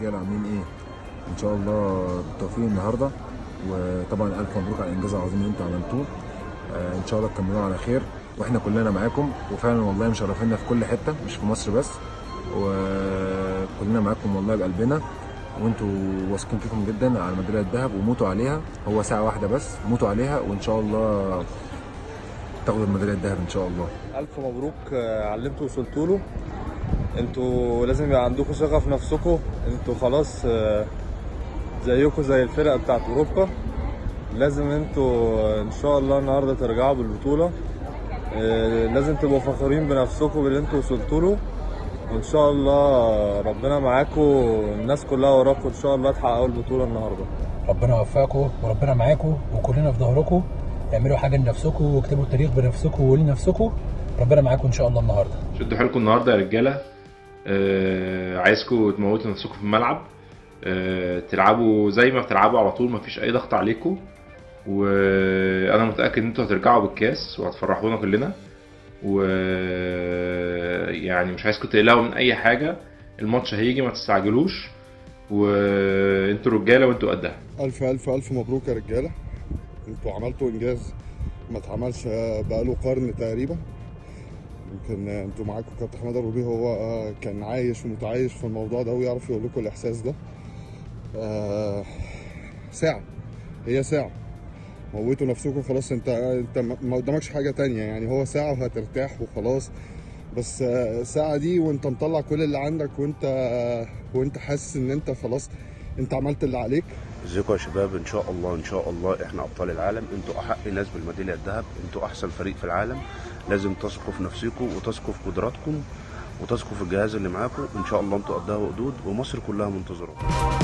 رجاله عاملين ايه ان شاء الله بالتوفيق النهارده وطبعا الف مبروك على الانجاز العظيم اللي انتوا عملتوه آه، ان شاء الله تكملوه على خير واحنا كلنا معاكم وفعلا والله مشرفينا في كل حته مش في مصر بس وكلنا معاكم والله بقلبنا وانتوا واثقين فيكم جدا على ميداليه الذهب وموتوا عليها هو ساعه واحده بس موتوا عليها وان شاء الله تاخدوا الميداليه الذهب ان شاء الله ألف مبروك آه، على اللي انتوا وصلتوا له انتوا لازم يبقى عندكم ثقة في نفسكم انتوا خلاص آه، زيكم زي الفرق بتاعت أوروبا لازم انتوا آه، إن شاء الله النهاردة ترجعوا بالبطولة آه، لازم تبقوا فخورين بنفسكم باللي انتوا وصلتوا له وإن شاء الله ربنا معاكم الناس كلها وراكم إن شاء الله تحققوا البطولة النهاردة ربنا يوفقكم وربنا معاكم وكلنا في ظهركم اعملوا حاجه لنفسكم واكتبوا التاريخ بنفسكم ولنفسكم ربنا معاكم ان شاء الله النهارده شدوا حيلكم النهارده يا رجاله آه عايزكم تموتوا نفسكم في الملعب آه تلعبوا زي ما بتلعبوا على طول مفيش اي ضغط عليكم وانا متاكد ان انتوا هترجعوا بالكاس وهتفرحونا كلنا و يعني مش عايزكم تقلقوا من اي حاجه الماتش هيجي ما تستعجلوش وانتوا رجاله وانتوا قدها ألف ألف ألف مبروك يا رجالة انتوا عملتوا إنجاز ما اتعملش بقاله قرن تقريبا يمكن انتوا معاكم كابتن حماد الربيع هو كان عايش ومتعايش في الموضوع ده ويعرف يقول لكم الإحساس ده آه، ساعة هي ساعة موتوا نفسكم خلاص انت انت ما قدامكش حاجة تانية يعني هو ساعة وهترتاح وخلاص بس آه، ساعة دي وانت مطلع كل اللي عندك وانت وانت حاسس ان انت خلاص انت عملت اللي عليك ازيكم يا شباب ان شاء الله ان شاء الله احنا ابطال العالم انتوا احق ناس بالميداليه الذهب انتوا احسن فريق في العالم لازم تثقوا في نفسكم وتثقوا في قدراتكم وتثقوا في الجهاز اللي معاكم ان شاء الله انتوا قدها وقدود ومصر كلها منتظراكم